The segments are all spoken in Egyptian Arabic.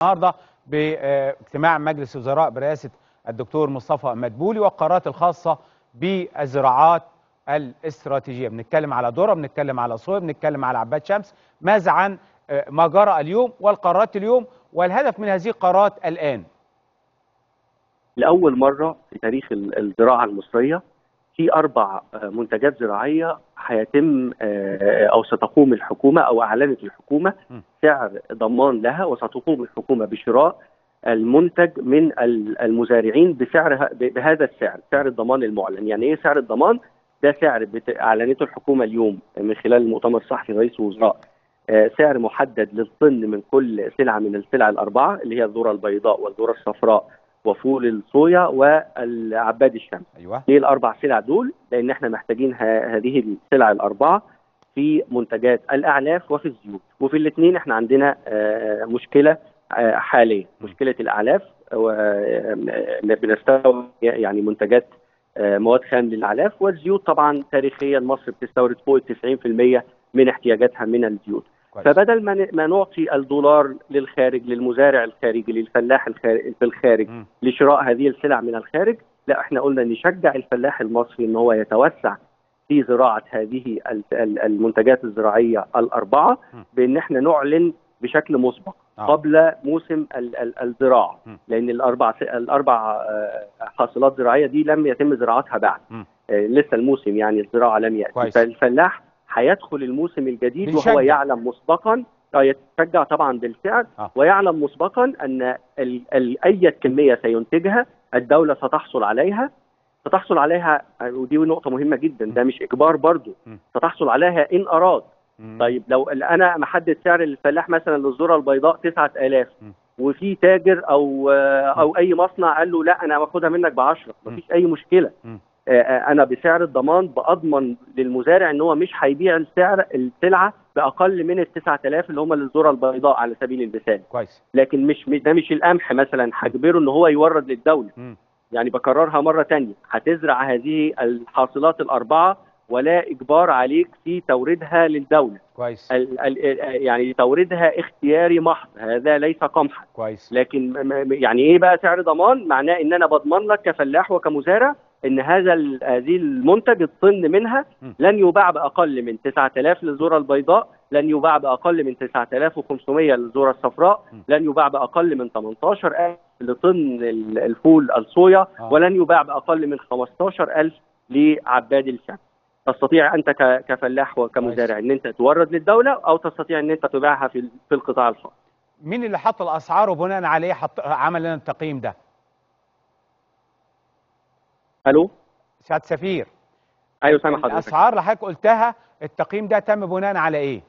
النهارده باجتماع مجلس وزراء برئاسه الدكتور مصطفى مدبولي والقرارات الخاصه بالزراعات الاستراتيجيه بنتكلم على ذره بنتكلم على صويا بنتكلم على عباد شمس ماذا عن ما جرى اليوم والقرارات اليوم والهدف من هذه القرارات الان لاول مره في تاريخ الزراعه المصريه في اربع منتجات زراعيه هيتم او ستقوم الحكومه او اعلنت الحكومه سعر ضمان لها وستقوم الحكومه بشراء المنتج من المزارعين بسعر بهذا السعر سعر الضمان المعلن يعني ايه سعر الضمان ده سعر اعلنته الحكومه اليوم من خلال المؤتمر الصحفي رئيس الوزراء سعر محدد للطن من كل سلعه من السلع الاربعه اللي هي الذره البيضاء والذره الصفراء وفول الصويا والعباد الشمس ايوه ليه الاربع سلع دول لان احنا محتاجين هذه السلع الاربعه في منتجات الاعلاف وفي الزيوت وفي الاثنين احنا عندنا مشكله حاليه مشكله الاعلاف بنستورد يعني منتجات مواد خام للاعلاف والزيوت طبعا تاريخيا مصر بتستورد فوق 90% من احتياجاتها من الزيوت كويس. فبدل ما ما نعطي الدولار للخارج للمزارع الخارجي للفلاح الخارج في الخارج م. لشراء هذه السلع من الخارج لا احنا قلنا نشجع الفلاح المصري ان هو يتوسع في زراعه هذه المنتجات الزراعيه الاربعه بان احنا نعلن بشكل مسبق آه. قبل موسم الزراعه م. لان الاربع الاربع حاصلات زراعيه دي لم يتم زراعتها بعد لسه الموسم يعني الزراعه لم ياتي فالفلاح هيدخل الموسم الجديد بيشجع. وهو يعلم مسبقا يتشجع طبعا بالسعر آه. ويعلم مسبقا ان ال ال اي كميه سينتجها الدوله ستحصل عليها ستحصل عليها ودي نقطه مهمه جدا ده مش اجبار برضو ستحصل عليها ان اراد طيب لو انا محدد سعر الفلاح مثلا للذره البيضاء 9000 وفي تاجر او او اي مصنع قال له لا انا باخدها منك ب 10 مفيش اي مشكله انا بسعر الضمان باضمن للمزارع ان هو مش هيبيع السعر السلعه باقل من ال 9000 اللي هم للذره البيضاء على سبيل المثال كويس لكن مش ده مش القمح مثلا هجبره ان هو يورد للدوله م. يعني بكررها مره ثانيه هتزرع هذه الحاصلات الاربعه ولا اجبار عليك في توريدها للدوله كويس ال ال يعني توريدها اختياري محض هذا ليس قمحا كويس لكن يعني ايه بقى سعر ضمان معناه ان انا بضمن لك كفلاح وكمزارع ان هذا هذه المنتج الطن منها لن يباع باقل من 9000 للذره البيضاء لن يباع باقل من 9500 للذره الصفراء لن يباع باقل من 18000 لطن الفول الصويا آه. ولن يباع باقل من 15000 لعباد الشمس تستطيع انت كفلاح وكمزارع ان انت تورد للدوله او تستطيع ان انت تبيعها في في القطاع الخاص مين اللي حط الاسعار وبناء عليه حط عمل لنا التقييم ده الو سعاده سفير ايوه سامع حضرتك الاسعار اللي حضرتك قلتها التقييم ده تم بناء على ايه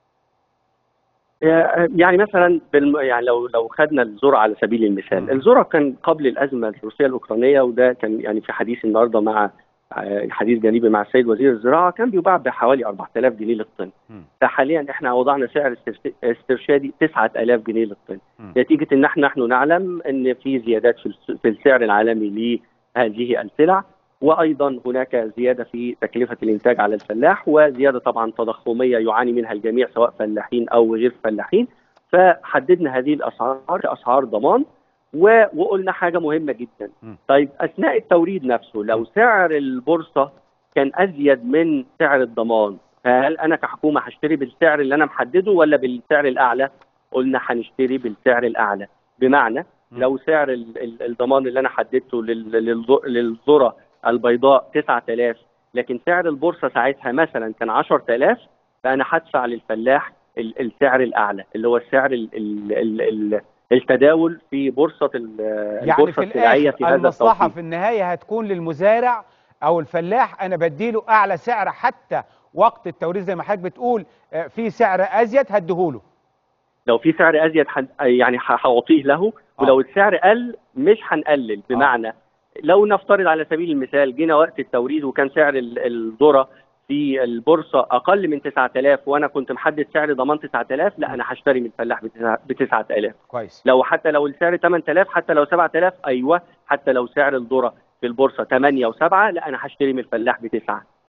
يعني مثلا بالم... يعني لو لو خدنا الذره على سبيل المثال الذره كان قبل الازمه الروسيه الاوكرانيه وده كان يعني في حديث النهارده مع حديث جانبي مع السيد وزير الزراعه كان بيباع بحوالي 4000 جنيه للطن فحاليا احنا وضعنا سعر استرشادي 9000 جنيه للطن نتيجه ان احنا نحن نعلم ان في زيادات في السعر العالمي لهذه السلع وايضا هناك زياده في تكلفه الانتاج على الفلاح وزياده طبعا تضخميه يعاني منها الجميع سواء فلاحين او غير فلاحين فحددنا هذه الاسعار كاسعار ضمان وقلنا حاجه مهمه جدا م. طيب اثناء التوريد نفسه لو سعر البورصه كان ازيد من سعر الضمان فهل انا كحكومه هشتري بالسعر اللي انا محدده ولا بالسعر الاعلى قلنا هنشتري بالسعر الاعلى بمعنى م. لو سعر الضمان اللي انا حددته للذره البيضاء 9000 لكن سعر البورصه ساعتها مثلا كان 10000 فانا هدفع للفلاح السعر الاعلى اللي هو السعر ال ال ال التداول في بورصه يعني في السلعيه في هذا المصلحه في النهايه هتكون للمزارع او الفلاح انا بديله اعلى سعر حتى وقت التوريد زي ما حضرتك بتقول في سعر ازيد هديهوله لو في سعر ازيد حد يعني هعطيه له ولو السعر قل مش هنقلل بمعنى آه. لو نفترض على سبيل المثال جينا وقت التوريد وكان سعر الذره في البورصه اقل من 9000 وانا كنت محدد سعر ضمان 9000 لا انا هشتري من الفلاح ب 9000 كويس لو حتى لو السعر 8000 حتى لو 7000 ايوه حتى لو سعر الذره في البورصه 8 و7 لا انا هشتري من الفلاح بتسعه